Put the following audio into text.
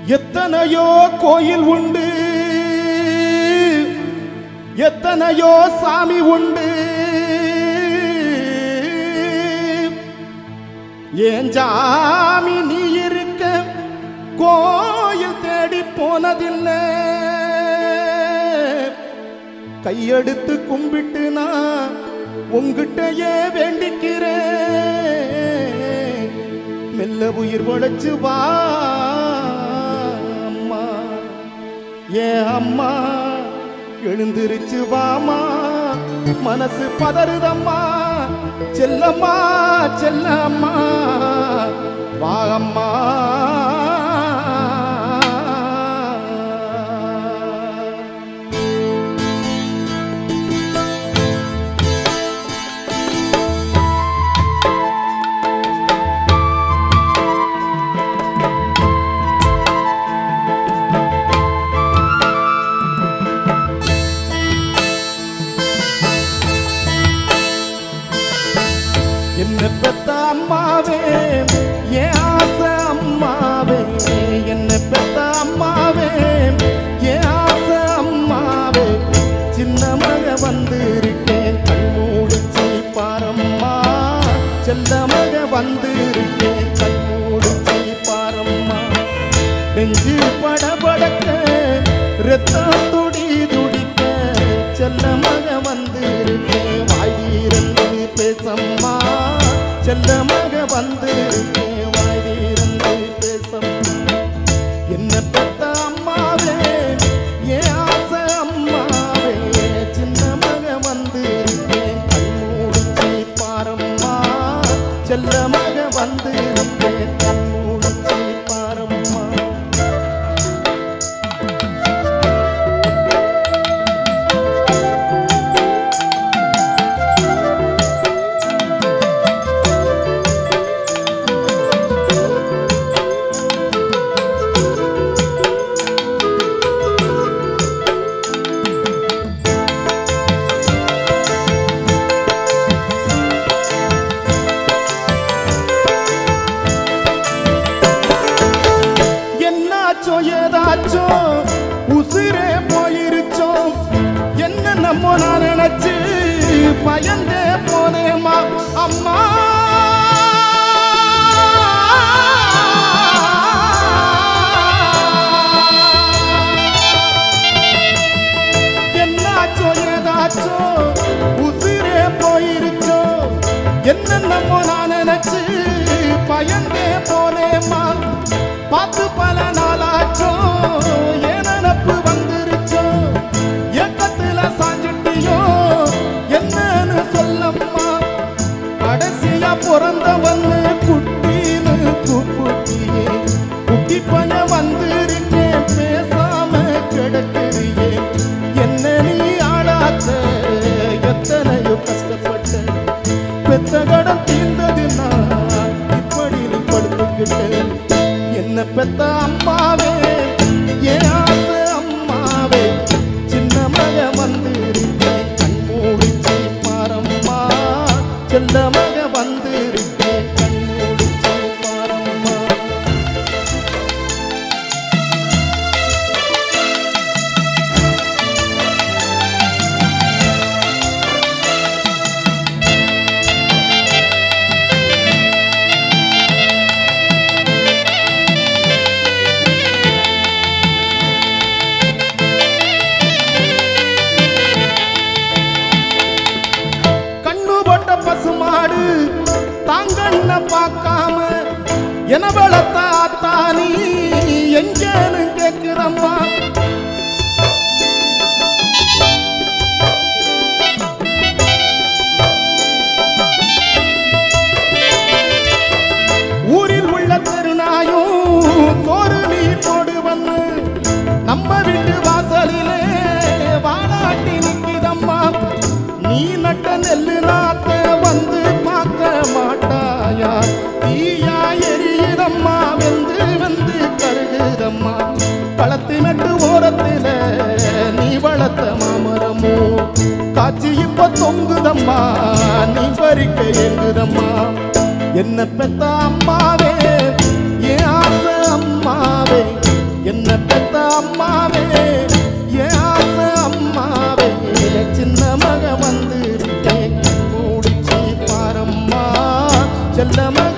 எத்தனையோ கோயில் உண்டு எத்தனையோ சாமி உண்டு ஏன் ஜாமி நீ இருக்க கோயில் தேடி போனதில்லை கையெடுத்து கும்பிட்டு நான் உங்கிட்டயே வேண்டிக்கிறேன் மெல்ல உயிர் உழைச்சு வா அம்மா ஏன் அம்மா எழுந்திருச்சு வாமா மனசு பதறுதம்மா செல்லம்மா செல்லம்மா வா அம்மா என்ன பெத்த அம்மாவே என் ஆசை அம்மாவே என்ன பெத்த அம்மாவே என் ஆசை அம்மாவே சின்ன மக வந்திருக்கேன் கண்மூடிச்சு பாரம்மா செல்ல மக வந்திருக்கேன் கண்மூடிச்சு பாரம்மா நெஞ்சு படபடக்க ரத்தம் துடி துடிக்க செல்ல மக வந்திருக்கேன் வாயிரந்து பேசம்மா செல்ல மக வந்திருக்கேன் வாயிரந்து பேசம்மா என்ன பெத்த அம்மாவே என் ஆசை அம்மாவே சின்ன மக வந்திருக்கேன் கண்மூடிச்சு பாரம்மா செல்ல மக வந்திருக்கேன் கண்மூடிச்சு பாரம்மா என்னாச்சோ ஏதாச்சோ உசுரே போயிருச்சோ என்ன நம்ம நான் நினைச்சு பயந்தே போனேமா அம்மா என்னாச்சோ ஏதாச்சோ உசுரே போயிருச்சோ என்ன நம்ம நான் நினைச்சு பயந்தே போனேமா பார்த்து பல நாளாச்சோ என் நினப்பு வந்துருச்சோ ஏக்கத்துல சாஞ்சிட்டியோ என்னன்னு சொல்லம்மா கடைசியா பிறந்தவன்னு குட்டின்னு கூப்பிட்டியே குட்டி பையன் வந்திருக்கேன் பேசாம கிடக்குறியே என்ன நீ ஆளாத்த எத்தனையோ கஷ்டப்பட்ட பெத்த கடன் தீர்ந்ததுன்னா இப்படி நீ படுத்துக்கிட்ட என்ன பெத்த அம்மாவே என் ஆசை அம்மாவே சின்ன மக வந்திருக்கேன் கண் மூடிச்சு பாரம்மா செல்ல மக வந்திருக்கேன் கண் மூடிச்சு பாரம்மா கண்ணு போட்ட பசுமாடு தாங்கண்ண பார்க்காம என வளர்த்தா நீ எங்கேன்னு கேக்குதம்மா ஊரில் உள்ள திருநாயும் சோறு நீ போடு வந்து நம்ம வீட்டு வாசலிலே வாழாட்டி நிக்கிதம்மா நீ நட்ட நெல்லு நாத்த வந்து பார்க்க மாட்டாயா தீயா எரியுதம்மா வெந்து வந்து கருகுதம்மா களத்து நட்டு ஓரத்தில நீ வளர்த்த மாமரமோ காட்சி இப்ப தொங்குதம்மா நீ பறிக்க எங்குதம்மா என்ன பெத்த அம்மாவே என் ஆசை அம்மாவே என்ன பெத்த அம்மாவே என் ஆசை அம்மாவே சின்ன மக வந்து முடிச்சு பாரம்மா செல்ல மக